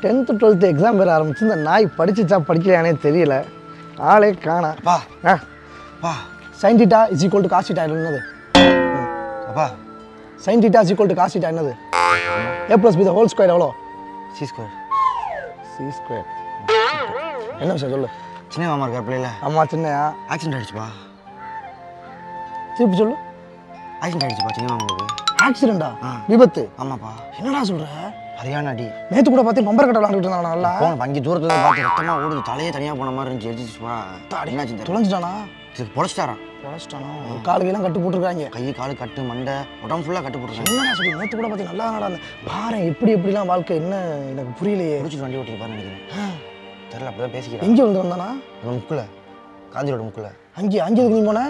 Tenth twelfth exam வேறு ஆரம்பிச்சு இந்த நாய் படிச்சுச்சா படிக்கலையானே தெரியல ஆளே காணா பா ஆ பா sine theta is equal to cos theta என்னது அப்பா sine theta is equal to cos theta என்னது A plus B the whole square எவ்வளோ சி ஸ்கொயர் சி ஸ்கொயர் என்ன விஷயம் சொல்லு சின்ன மாமா இருக்கா பிள்ளைல அம்மா சின்னையா ஆக்சிடென்ட் ஆயிடுச்சுப்பா திருப்பி சொல்லு ஆக்சிடென்ட் ஆயிடுச்சுப்பா சின்ன மாமாவுக்கு ஆக்சிடென்டா ஆ. விபத்து ஆமாப்பா என்னடா சொல்ற சரியான அடி நேத்து கூட பார்த்து பம்பர் கட்ட விளாண்டுட்டு இருந்தாங்க நல்லா போன அஞ்சு தூரத்துல பார்த்து ரத்தமா ஓடுது தலையே தனியா போன மாதிரி இருந்துச்சு எழுதிச்சுப்பா என்னாச்சு தெரியல தொலைஞ்சிட்டானா பொழைச்சிட்டாரான் தொலைச்சிட்டானா ஒரு காலுக்கெல்லாம் கட்டு போட்டிருக்காங்க கை காலு கட்டு மண்டை உடம்பு ஃபுல்லாக கட்டு போட்டுருக்காங்க என்னடா சொல்லி நேத்து கூட பார்த்து நல்லா நடந்த பாரு எப்படி எப்படிலாம் வாழ்க்கை என்ன எனக்கு புரியலையே குடிச்சிட்டு வண்டி ஓட்டிருப்பாருன்னு நினைக்கிறேன் தெரியல அப்படிதான் பேசிக்கிறேன் எங்கே வந்து வந்தானா அந்த முக்கில் காந்தி ரோடு முக்கில் அங்கே அங்கே எதுக்கு நீ போன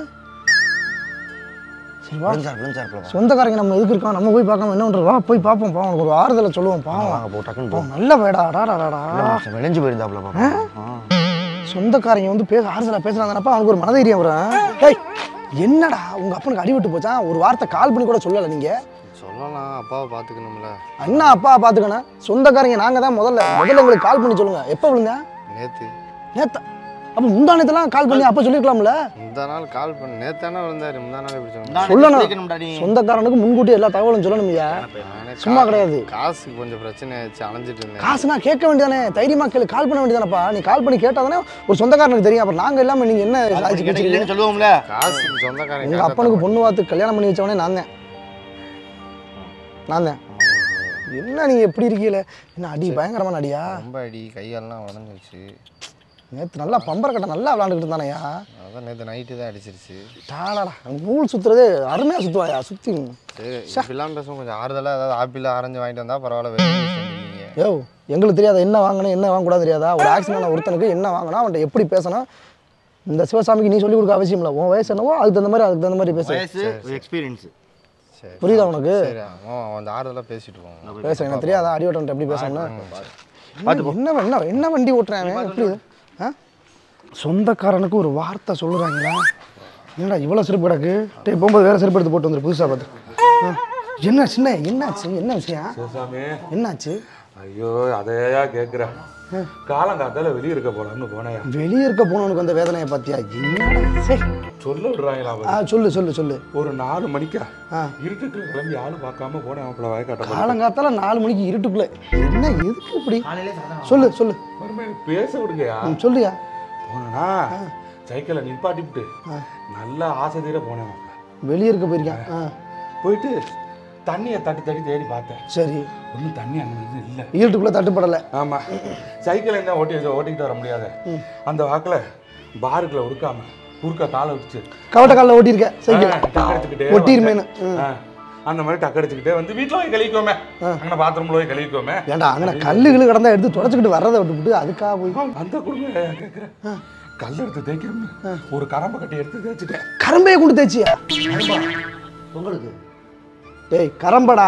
சரி வா விழுந்தார் விழுந்தார் பிள்ளை சொந்தக்காரங்க நம்ம எதுக்கு இருக்கோம் நம்ம போய் பார்க்காம என்ன பண்றது வா போய் பார்ப்போம் பா உனக்கு ஒரு ஆறுதலை சொல்லுவோம் பாவம் வாங்க போ டக்குன்னு போ அவன் நல்ல வேடா டாடாடா விளைஞ்சு போயிருந்தாப்புல பாப்பா ஆ. சொந்தக்காரங்க வந்து பேச ஆறுதலா பேசுறாங்கன்னப்ப அவனுக்கு ஒரு மனதைரியம் வரும் ஏய் என்னடா உங்க அப்பனுக்கு அடிபட்டு போச்சா ஒரு வார்த்தை கால் பண்ணி கூட சொல்லல நீங்க சொல்லலாம் அப்பாவை பார்த்துக்கணும்ல அண்ணா அப்பா பாத்துக்கணும் சொந்தக்காரங்க நாங்க தான் முதல்ல முதல்ல எங்களுக்கு கால் பண்ணி சொல்லுங்க எப்போ விழுங்க நேற்று நேத்தா அப்ப முந்தானத்தெல்லாம் கால் பண்ணி அப்ப சொல்லிருக்கலாம்ல இந்த நாள் கால் பண்ண நேத்தானே விழுந்தாரு முந்தா நாள் இப்படி சொன்னேன் நான் சொல்லணும். கேட்கணும்டா நீ. சொந்தக்காரனுக்கு முன்கூட்டி எல்லா தகவலும் சொல்லணும் ஐயா நானே சும்மா கா- கிடையாது. காசுக்கு கொஞ்சம் பிரச்சனை ஆச்சு அலைஞ்சிட்டு இருந்தேன் காசுனா கேட்க வேண்டியதானே தைரியமா கேளு கால் பண்ண வேண்டியதானப்பா நீ கால் பண்ணி கேட்டாதானே ஒரு சொந்தக்காரனுக்கு தெரியும் அப்புறம் நாங்க இல்லாம நீங்க என்ன கால் பண்ணி சாதிச்சு கேட்டா வச்சிருக்கீங்க? இல்லைன்னு சொல்லுவோம்ல காசுக்கு சொந்தக்காரங்க எங்க காசை அப்பனுக்கு தர பொண்ணு பார்த்து கல்யாணம் பண்ணி வச்சவனே நான் தான் நான் தான் என்ன நீங்க எப்படி இருக்கீல என்ன அடி பயங்கரமான அடியா ரொம்ப அடி கையெல்லாம் உடஞ்சிருச்சு நேத்து நல்லா பம்பர கட்ட நல்லா விளாண்டுக்கிட்டு இருந்தானயா அதான் நேற்று நைட்டு தான் அடிச்சிருச்சு டாடாடா நூல் சுத்துறதே அருமையா சுத்துவாயா சுத்தி சரி இப்படிலாம் பேசும் கொஞ்சம் ஆறுதலாக ஏதாவது ஆப்பிள் ஆரஞ்சு வாங்கிட்டு வந்தா பரவாயில்ல வெளியே செஞ்சுருக்கீங்க யோ எங்களுக்கு தெரியாத என்ன வாங்கணும் என்ன வாங்கக்கூடாது தெரியாதா ஒரு ஆக்சிடென்ட் ஒருத்தனுக்கு என்ன வாங்கணும் அவன்கிட்ட எப்படி பேசணும் இந்த சிவசாமிக்கு நீ சொல்லிக் கொடுக்க அவசியம் இல்லை உன் வயசு என்னவோ அதுக்கு தகுந்த மாதிரி அதுக்கு தகுந்த மாதிரி பேசு வயசு எக்ஸ்பீரியன்ஸ் சரி புரியுதா உனக்கு சரி அவன் அந்த ஆறுதலாக பேசிட்டு போவோம் பேச எனக்கு தெரியாதா அடி ஓட்டன்ட்டு எப்படி பேசணும்னு என்ன என்ன என்ன வண்டி ஓட்டுறேன் அவன்? எப்படி இது? ஆ சொந்தக்காரனுக்கு ஒரு வார்த்தை சொல்லுறாங்களா என்னடா இவ்வளோ செருப்பு கிடக்கு டேய் போகும்போது வேற செருப்பு எடுத்து போட்டு வந்துரு புதுசாக பார்த்து ஆ. என்ன சின்ன என்னாச்சு என்ன விஷயம் சிவசாமி என்னாச்சு ஐயோ அதையா கேட்குற காலங்காத்தால வெளியே இருக்க போலாம்னு போனேயா வெளியே இருக்க போனவனுக்கு அந்த வேதனையை பார்த்தியா என்னடா சரி சொல்ல விடுறாங்களா ஆ சொல்லு சொல்லு சொல்லு ஒரு நாலு மணிக்கா ஆ இருட்டுக்குள்ள கிளம்பி ஆளு பார்க்காம போனேன் அவங்கள வயக்காட்ட போனேன். காலங்காத்தால நாலு மணிக்கு இருட்டுக்குள்ள என்ன எதுக்கு இப்படி காலையிலே சாயந்தரம் சொல்லு சொல்லு மறுபடியும் எனக்கு பேச விடுங்கயா ம், சொல்லுயா போனேனா சைக்கிளை நிப்பாட்டிவிட்டு நல்லா ஆசை தீர போனேன் மாப்ள. வெளியே இருக்க போயிருக்கான் ஆ போயிட்டு தண்ணியை தட்டி தட்டி தேடி பார்த்தேன் சரி ஒன்றும் தண்ணி அங்கே இல்லை இருட்டுக்குள்ள தட்டுப்படலை ஆமா சைக்கிள் என்ன ஓட்டி ஓட்டிக்கிட்டு வர முடியாது அந்த வாக்குல பாருக்குள்ள உடுக்காம குறுக்க காலை வச்சு கவட்ட காலில் ஓட்டியிருக்க சைக்கிள் டக்கடிச்சுக்கிட்டே ஒட்டிருமேனு ஆ, அந்த மாதிரி டக்கடிச்சுக்கிட்டே வந்து வீட்டில் போய் கழிக்கோமே அங்கே பாத்ரூம்ல போய் கழிக்கோமே ஏன்டா அங்கே கல்லு கிளு கிடந்தா எடுத்து தொடச்சிக்கிட்டு வர்றதை விட்டுவிட்டு அதுக்காக போய் அந்த குடும்பம் கேட்குறேன் கல் எடுத்து தேய்க்கணும்னு ஒரு கரம்பை கட்டி எடுத்து தேய்ச்சிட்டேன் கரம்பையை கொண்டு தேய்ச்சியா உங்களுக்கு டேய் கரம்படா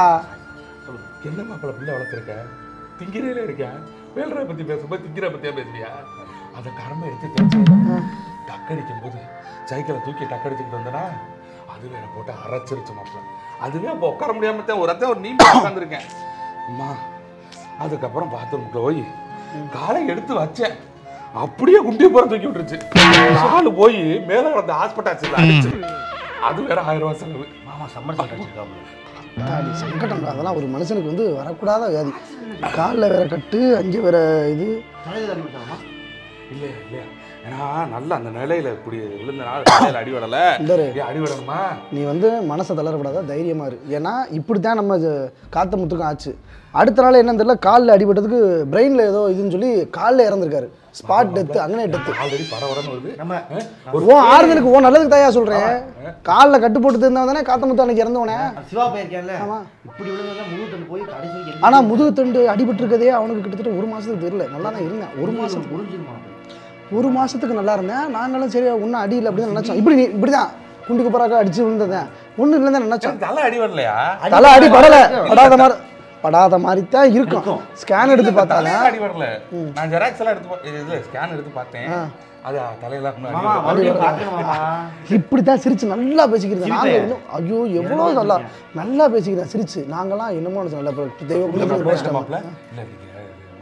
என்ன மாப்பிள்ள பிள்ளை வளர்த்துருக்க திங்கிறேல இருக்கேன் வேல்ற பத்தி பேசும்போது திங்கிற பத்தியா பேசுறியா அதை கரம்பை எடுத்து தேய்ச்சி டக்கடிக்கும் போது சைக்கிளை தூக்கி டக்கடிச்சுக்கிட்டு வந்தனா அது வேற போட்டு அரைச்சிருச்சு மாப்பிள்ள அதுவே அப்போ உட்கார முடியாம தான் ஒரு அத்தை ஒரு நீண்ட உட்காந்துருக்கேன் அம்மா அதுக்கப்புறம் பாத்ரூமுக்குள்ள போய் காலை எடுத்து வச்சேன் அப்படியே குண்டிய போற தூக்கி விட்டுருச்சு நாலு போய் மேல கிடந்த ஹாஸ்பிட்டல் அடிச்சு அது வேற ஆயிரம் ரூபாய் செலவு மாமா சம்மர் சட்டை வச்சிருக்காப்புல தாடி சங்கடம் அதெல்லாம் ஒரு மனுஷனுக்கு வந்து வரக்கூடாத வியாதி காலில் வேற கட்டு அங்கே வேற இது தலையில தண்ணி விட்டாமா இல்லையா இல்லையா ஏன்னா நல்ல அந்த நிலையில இப்படி விழுந்த நாள் தலையில அடி விடல இந்தாரு. ஏய், அடி விடணுமா நீ வந்து மனசை தளரப்படாத தைரியமா இரு ஏன்னா இப்படி தான் நம்ம இது காத்த முத்துக்கும் ஆச்சு அடுத்த நாள் என்னன்னு தெரியல காலில் அடிபட்டதுக்கு பிரெயினில் ஏதோ இதுன்னு சொல்லி காலில் இறந்துருக்காரு ஸ்பாட் டெத்து அங்கனே டெத்து ஆல்ரெடி பரவரன்னு வருது நம்ம ஓ ஆறுதலுக்கு ஓ நல்லதுக்கு தயா சொல்கிறேன் காலில் கட்டு போட்டு இருந்தா தானே காத்த முத்து அன்னைக்கு இறந்தவனே சிவா போயிருக்கேன்ல ஆமா. இப்படி விழுந்தா முழு தண்ணி போய் கடைசி வரைக்கும் எந்த- ஆனால் முதுகு தண்டு அடிபட்டிருக்கதே அவனுக்கு கிட்டத்தட்ட ஒரு மாதத்துக்கு தெரியல நல்லா தான் இருந்தேன் ஒரு மாதம் புரிஞ்சிருமா ஒரு மாதத்துக்கு நல்லா இருந்தேன் நாங்களும் சரி ஒன்றும் அடி இல்லை அப்படின்னு நினச்சோம் இப்படி நீ இப்படி தான் குண்டு குப்பராக்கா அடிச்சு விழுந்ததேன் ஒன்றும் இல்லைன்னு தான் நினச்சோம் தலை அடி வரலையா தலை அடி படலை படாத மாதிரி படாத மாதிரி தான் இருக்கும் ஸ்கேன் எடுத்து பார்த்தாலே தலையில அடி வரல நான் ஜெராக்ஸ் எல்லாம் எடுத்து பா- இது ஸ்கேன் எடுத்து பார்த்தேன் அது தலையில இன்னும் அடி மாமா வரல. மறுபடியும் பார்க்கணும் மாமா இப்படி தான் சிரிச்சு நல்லா பேசிக்கிறது நாங்கள் இன்னும் ஐயோ எவ்வளோ நல்லா நல்லா பேசிக்கிறேன் சிரிச்சு நாங்களாம் என்னமோ நினைச்சோம் நல்லா இப்போ தெய்வ இல்ல குலத்துல மாப்பிள்ள, ரோஸ்ட் இல்ல மாப்பிள்ள. இல்ல, நீங்க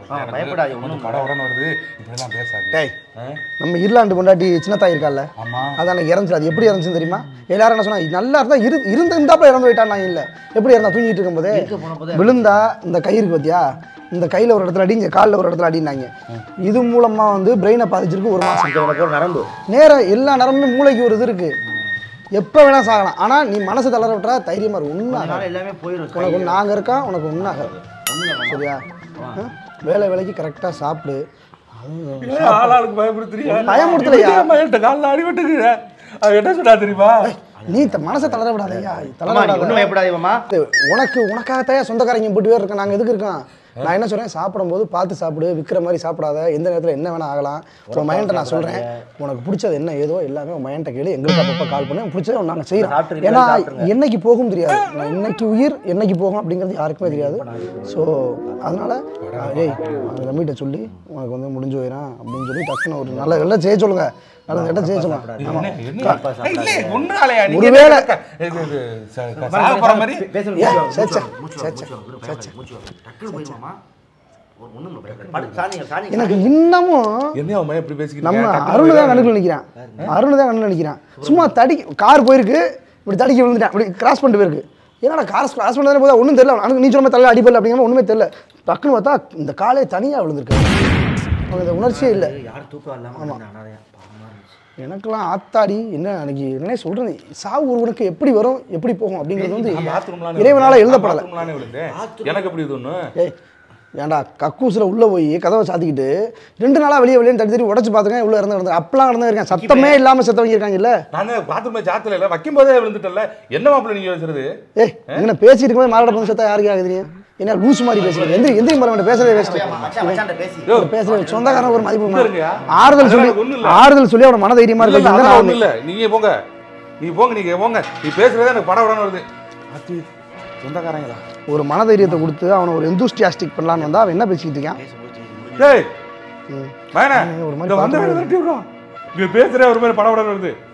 எனக்கு பயப்படாதீங்க, கொஞ்சம் ஒண்ணும் படம் உடனே வருது இப்படிலாம் பேசாது டேய் ஆ? நம்ம ஈர்லாண்டு பொண்டாட்டி சின்னத்தாய் இருக்கால்ல ஆமா அதான் எனக்கு இறந்துச்சு அது எப்படி இறந்துச்சுன்னு தெரியுமா எல்லாரும் என்ன சொன்னா நல்லா இருந்தா இரு இருந்திருந்தாப்ப இறந்து போயிட்டான் நான் இல்லை எப்படி இறந்தா தூங்கிட்டு இருக்கும்போதே இருக்க போன போதே விழுந்தா இந்த கை இருக்கு பார்த்தியா இந்த கையில் ஒரு இடத்துல அடி இங்கே காலில் ஒரு இடத்துல அடினாங்க இது மூலமா வந்து பிரெயினை பாதிச்சிருக்கு ஒரு மாசம் உனக்கு ஒரு நரம்பு நேரம் எல்லா நேரமுமே மூளைக்கு ஒரு இது இருக்கு எப்போ வேணா சாகலாம் ஆனா நீ மனசு தளர விட்டா தைரியமா இருக்கும் உண்மை அதனால எல்லாமே போயிடும் உனக்கு ஒன்று நாங்கள் இருக்கோம் உனக்கு ஒன்றும் ஆகாது சரியா ஆ? வேலை வேலைக்கு கரெக்டாக சாப்பிடு ஏன் ஆளாளுக்கு பயப்படுத்துறியா பயமுறுத்தலையா? மயில்கிட்ட காலில் அடிபட்டுக்குற அவன் என்ன சொன்னா தெரியுமா நீ த- மனசை தளர விடாதய்யா தளர அம்மா நீ விடாத ஒன்றும் பயப்படாதீங்கம்மா உனக்கு உனக்காகத்தான் சொந்தக்காரங்க போட்டு பேர் இருக்கோம் நாங்கள் எதுக்கு இருக்கோம் நான் என்ன சொல்றேன் சாப்பிடும்போது பார்த்து சாப்பிடு விற்கிற மாதிரி சாப்பிடாத எந்த நேரத்தில் என்ன வேணா ஆகலாம் உன் மைண்ட்டை நான் சொல்றேன் உனக்கு பிடிச்சது என்ன ஏதோ எல்லாமே உன் மைண்ட்டை கேளு எங்களுக்கு அப்பப்போ கால் பண்ணி பிடிச்சதை நாங்கள் செய்யறோம் சாப்பிட்டுருங்க, ஏன்னா சாப்பிட்டுருங்க. என்னைக்கு போகும் தெரியாது நான் இன்னைக்கு உயிர் என்னைக்கு போகும் அப்படிங்கிறது யாருக்குமே தெரியாது ஸோ அதனால ஏய் அந்த தம்பிகிட்ட சொல்லி உனக்கு வந்து முடிஞ்சு போயிடும் அப்படின்னு சொல்லி டக்குன்னு ஒரு நல்ல எல்லாம் செய்ய சொல்லுங்க நல்ல இடம் செய்ய சொல்லுங்க ஆமாம் என்ன- என்ன- ஏய், இல்லையே, ஒண்ணும் ஆலையா, நீங்க ஒருவேளை- என்ன க- இது- இது, ச- க- சாக போற மாதிரி பேசணும் ஏன்? மூச்சு சே, சே, வாங்க, மூச்சு சே, வாங்க, சே, மூச்சு வாங்க, சே, மூச்சு வாங்க, மூச்சு வாங்க. டக்குனு போயிருமாமா ஒரு ஒண்ணும் இல்லை படு சாணிங்க சாணிங்க எனக்கு இன்னமும் என்ன அவன் இப்படி பேசிக்கிட்டு நம்ம இருக்கான்? டக்குனு அருண் தான் போயிடாத. கணக்கில் நிற்கிறான் அருண் தான் கண்ணில் நிற்கிறான் சும்மா தடி கார் போயிருக்கு இப்படி தடிக்க விழுந்துட்டான் இப்படி கிராஸ் பண்ணிட்டு போயிருக்கு என்னடா கார் கிராஸ் பண்ணதானே போதா ஒன்றும் தெரியல அவனுக்கு நீ சொன்ன மாதிரி தலை அடிப்படல அப்படிங்கிற ஒன்றுமே தெரியல டக்குன்னு பார்த்தா இந்த காலே தனியாக விழுந்திருக்கு அவனுக்கு இந்த உணர்ச்சியே இல்லை யார் தூக்கம் இல்லாம இருந்தா அனாதையா பாவமா இருந்துச்சு எனக்கெல்லாம் ஆத்தாடி என்ன அன்னைக்கு என்ன சொல்றது சாவு ஒருவனுக்கு எப்படி வரும் எப்படி போகும் அப்படிங்கிறது வந்து நான் bathroomலாம் இறைவனால நான் எழுதப்படலை bathroomலானே விழுந்தேன். எனக்கு எப்படி இது ஒண்ணு ஏய் ஏன்டா கக்கூசில் உள்ளே போய் கதவை சாத்திக்கிட்டு ரெண்டு நாளாக வெளியே வெளியே தட்டி தட்டி உடச்சு பார்த்துருக்கேன் உள்ளே இறந்து கிடந்து அப்பெல்லாம் கிடந்து இருக்கேன் சத்தமே இல்லாமல் செத்தவங்க இருக்காங்க இல்லை நான் பாத்ரூம் சாத்துல இல்ல வைக்கும் போதே விழுந்துட்டல என்ன மாப்பிள்ள நீங்க பேசுறது ஏய் இங்கே பேசிட்டு இருக்கும்போது மாரட பண்ணி செத்தா யாருக்கு ஆகுது தெரியும் என்ன லூஸ் மாதிரி பேசுறது எந்திரி எந்திரி மரம் வேண்டாம் பேசுறதே வேஸ்ட் மச்சான் மச்சான்ட்ட பேசி பேசுறது சொந்தக்காரன் ஒரு மதிப்பு இங்க வேணும். இருங்கயா. ஆறுதல் சொல்லி அதெல்லாம் ஒண்ணும் இல்ல. ஆறுதல் சொல்லி அவன மன தைரியமா இல்ல, இல்ல, இருக்கு அதெல்லாம் ஒண்ணும் இல்ல நீங்க போங்க நீங்க போங்க நீங்க போங்க நீ பேசுறதே எனக்கு படம் உடனே வருது அத்தி சொந்தக்காரங்களா ஒரு மன தைரியத்தை கொடுத்து அவனை ஒரு எந்தூஸ்டியாஸ்டிக் பண்ணலான்னு வந்தா அவன் என்ன பேசிக்கிட்டு இருக்கான் டேய் ம். வேணா ஒரு மாதிரி இங்க வந்த பார்த்து வேலை தட்டி விடுறோம் இங்க பேசுற ஒரு மாதிரி படம் உடனே வருது